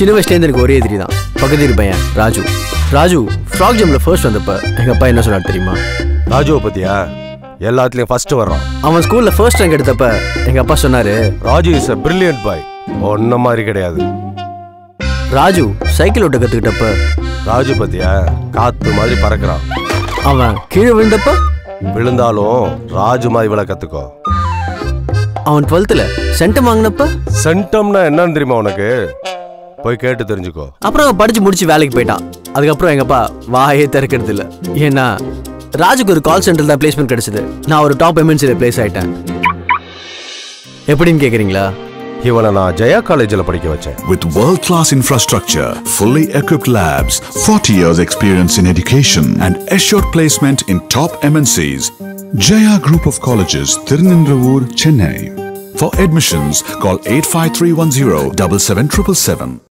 சின்ன வயசுலேருந்து எனக்கு ஒரே எதிரி தான் பக்கத்து வீட்டு பையன் ராஜு ராஜு ஃப்ராக் ஜம்பில் ஃபர்ஸ்ட் வந்தப்ப எங்கள் அப்பா என்ன சொன்னார் தெரியுமா ராஜுவை பத்தியா எல்லாத்துலயும் ஃபர்ஸ்ட் வர்றான் அவன் ஸ்கூலில் ஃபர்ஸ்ட் ரேங்க் எடுத்தப்ப எங்கள் அப்பா சொன்னார் Raju is a brilliant boy ஒன்ன மாதிரி கிடையாது ராஜு சைக்கிள் ஓட்ட கற்றுக்கிட்டப்ப ராஜு பத்தியா காத்து மாதிரி பறக்குறான் அவன் கீழே விழுந்தப்ப விழுந்தாலும் ராஜு மாதிரி விழ கத்துக்கோ அவன் டுவெல்த்தில் சென்டம் வாங்கினப்ப சென்டம்னா என்னன்னு தெரியுமா உனக்கு போய் கேட்டு தெரிஞ்சுக்கோ அப்புறம் அவன் படிச்சு முடிச்சு வேலைக்கு போயிட்டான் அதுக்கப்புறம் எங்க அப்பா வாயே திறக்கிறது இல்ல ஏன்னா ராஜுக்கு ஒரு கால் சென்டர் தான் பிளேஸ்மெண்ட் கிடைச்சது நான் ஒரு டாப் எம்என்சியில் பிளேஸ் ஆயிட்டேன் எப்படின்னு கேக்குறீங்களா இவனை நான் ஜெயா காலேஜில் படிக்க வச்சேன் With world-class infrastructure, fully equipped labs, 40 years experience in education, and assured placement in top MNCs, Jaya Group of Colleges, Tirunendravoor, Chennai. For admissions, call 85310 77777.